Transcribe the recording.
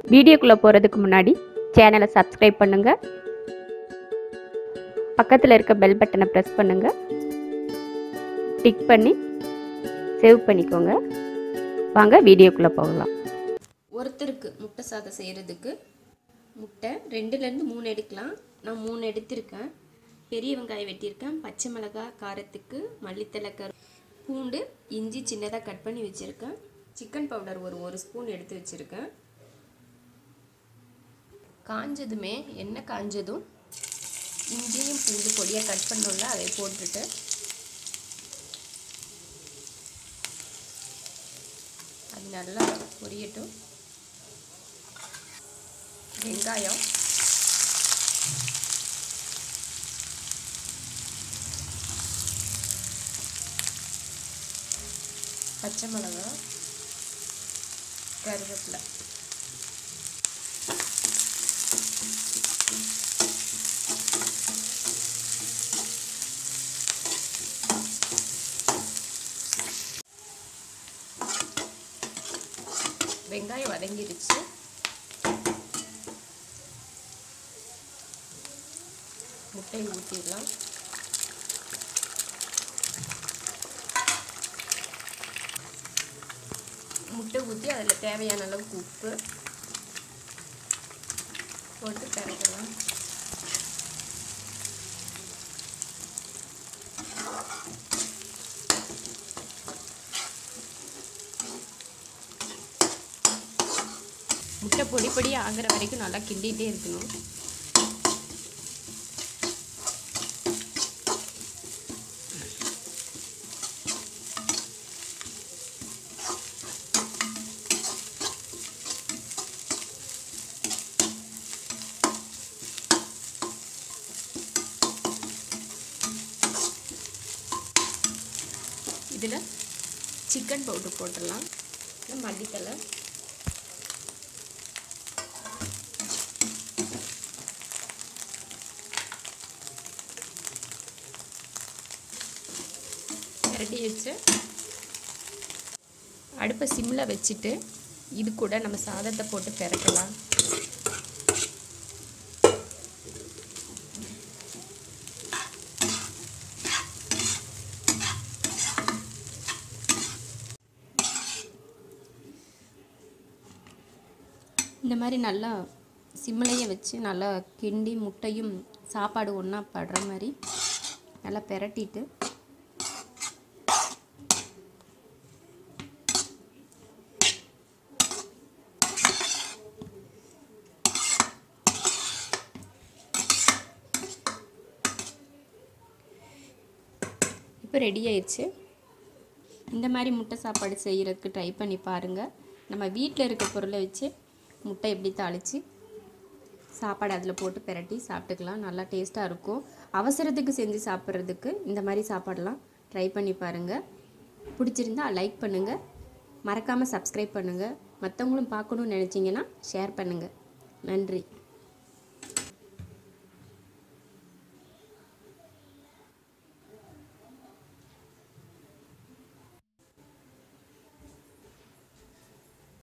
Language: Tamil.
வீடியோக்குள்ளே போகிறதுக்கு முன்னாடி சேனலை சப்ஸ்கிரைப் பண்ணுங்கள் பக்கத்தில் இருக்க பெல் பட்டனை ப்ரெஸ் பண்ணுங்கள் டிக் பண்ணி சேவ் பண்ணிக்கோங்க வாங்க வீடியோக்குள்ளே போகலாம் ஒருத்தருக்கு முட்டை சாதம் செய்கிறதுக்கு முட்டை ரெண்டுலேருந்து மூணு எடுக்கலாம் நான் மூணு எடுத்திருக்கேன் பெரிய வெங்காயம் வெட்டியிருக்கேன் பச்சை மிளகாய் காரத்துக்கு மல்லித்தலை கரு பூண்டு இஞ்சி சின்னதாக கட் பண்ணி வச்சுருக்கேன் சிக்கன் பவுடர் ஒரு ஒரு ஸ்பூன் எடுத்து வச்சுருக்கேன் காஞ்சதுமே எண்ணெய் காஞ்சதும் இஞ்சியும் பூண்டு பொடியாக கட் பண்ணோம்ல அதை போட்டுட்டு அது நல்லா பொரியட்டும் வெங்காயம் பச்சை மிளகாய் கருவேப்பிலை வெங்காயம் வதங்கிடுச்சு முட்டையை ஊற்றிடலாம் முட்டை ஊற்றி அதில் தேவையான அளவுக்கு உப்பு போட்டு பிறக்கலாம் முட்டை பொடி பொடி ஆகிற வரைக்கும் நல்லா கிண்டிகிட்டே இருக்கணும் இதில் சிக்கன் பவுடர் போட்டுடலாம் மல்லித்தலை ரெடி வச்சு அடுப்பை சிம்மில் வச்சுட்டு இது கூட நம்ம சாதத்தை போட்டு பிறக்கலாம் இந்த மாதிரி நல்லா சிம்மிலையே வச்சு நல்லா கிண்டி முட்டையும் சாப்பாடு ஒன்றா படுற மாதிரி நல்லா பெரட்டிட்டு இப்போ ரெடி ஆயிடுச்சு இந்த மாதிரி முட்டை சாப்பாடு செய்கிறதுக்கு ட்ரை பண்ணி பாருங்கள் நம்ம வீட்டில் இருக்க பொருளை வச்சு முட்டை எப்படி தாளித்து சாப்பாடு அதில் போட்டு பிரட்டி சாப்பிட்டுக்கலாம் நல்லா டேஸ்ட்டாக இருக்கும் அவசரத்துக்கு செஞ்சு சாப்பிட்றதுக்கு இந்த மாதிரி சாப்பாடெலாம் ட்ரை பண்ணி பாருங்கள் பிடிச்சிருந்தா லைக் பண்ணுங்கள் மறக்காமல் சப்ஸ்கிரைப் பண்ணுங்கள் மற்றவங்களும் பார்க்கணுன்னு நினச்சிங்கன்னா ஷேர் பண்ணுங்கள் நன்றி